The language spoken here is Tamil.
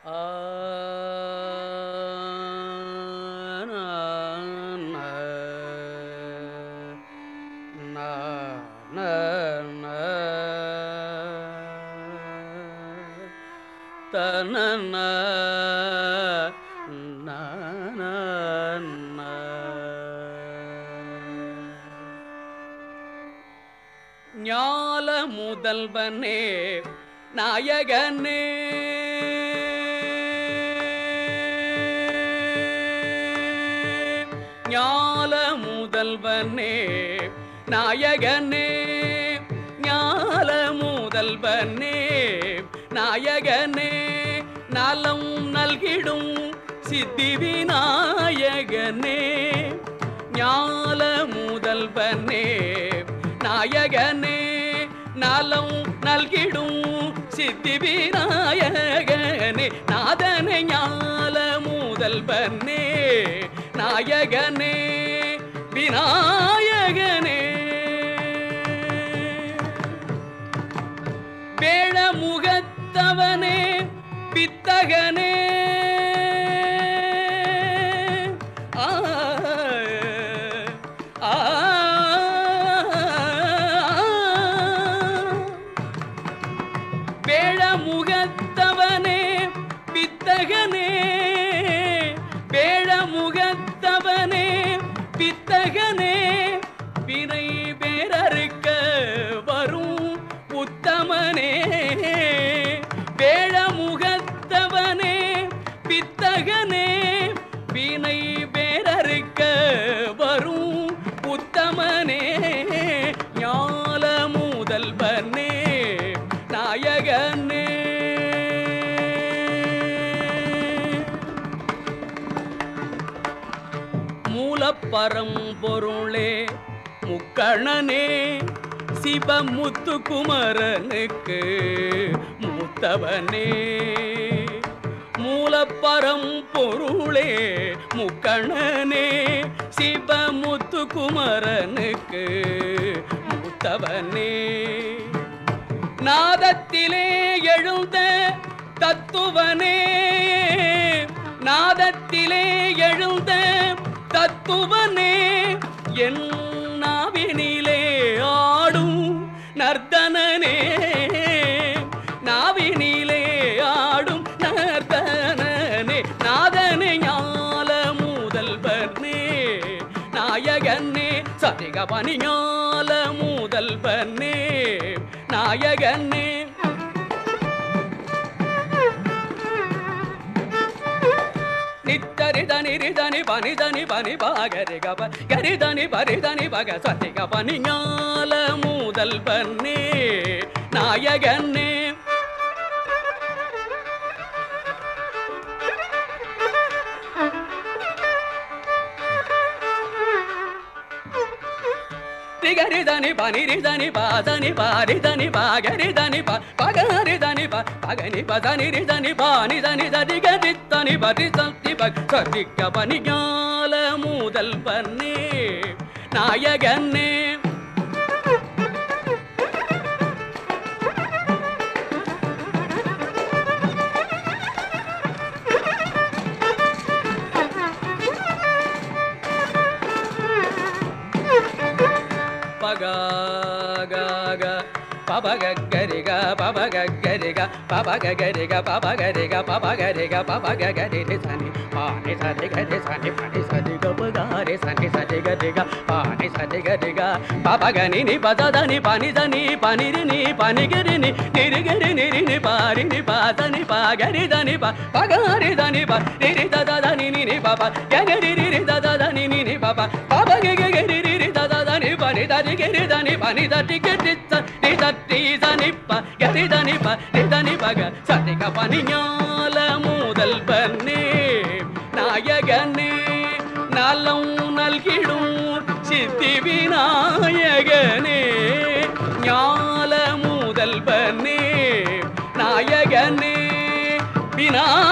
தன ஞால முதல்வனே நாயகனே ஞால முதல்வனே நாயகனே ஞால முதல்வனே நாயகனே நலம் நல்கிடும் சித்தி விநாயகனே ஞால முதல்வனே நாயகனே நலம் நல்கிடும் சித்தி விநாயகனே நாதனை ஞால முதல்வனே நாயகனே விநாயகனே வேழமுகத்தவனே பித்தகனே ஆ, ஆ, வேழமுகத்தவனே பித்தகனே வேழமுகத்தவனே பித்தகனே வினை பேரறுக்க வரும் உத்தமனே வேழமுகத்தவனே பித்தகனே வினை பேரறுக்க வரும் உத்தமனே ஞால முதல்வனே நாயகனே மூலப்பரம்பொருளே முக்கணனே சிவமுத்து குமரனுக்கு மூத்தவனே மூலப்பரம் பொருளே முக்கணனே சிவமுத்து குமரனுக்கு மூத்தவனே நாதத்திலே எழுந்த தத்துவனே நாதத்திலே எழுந்த தத்துவனே என் நாவினிலே ஆடும் நர்த்தனனே நாவினிலே ஆடும் நர்த்தனனே நாதனே ஞால முதல்வனே நாயகனே சரிகபனி ஞால முதல்வனே நாயகனே நித்தரிதனி ரிதனி பனிதனி பனி பாகரி கப கரிதனி பரிதனி பக சத்திக பனி ஞால முதல்வனே நாயகனே రిగరిదని పనిరిదని పాదని పారిదని పాగరిదని పగరిదని పగని పదని రిదని పానిదని దరిగరిత్తని పరి సత్తి సరిగ పని ஞால மூதல் பன்னே நாயகன்னே பகாக பபகரிக பபகரிக பபகரிக பபகரிக பபகரிக பபகரி சனி பானி சரி கரி சனி பனி சரி கபகாரி சனி சரி கரிக பானி சரி கரிக பபகனி நி பததனி பனி தனி பனிரினி பனிகிரினி நிரிகிரி நிரினி பாரினி பாதனி பாகரி தனி ப பகாரி தனி ப நிரி ததனி நினி பப கரி ரிரி ததனி நினி பப பபகரி ரிரி ததனி பனி தரி கரி தனி பனி தட்டி கரி ni தட்டி தனிப்ப கரி தனிப்ப நி தனிப்பக சதிக பனி ஞால மூதல் பன்னே நாயகனே நலம் நல்கிடும் சித்தி விநாயகனே ஞால மூதல் பன்னே நாயகனே விநாயகனே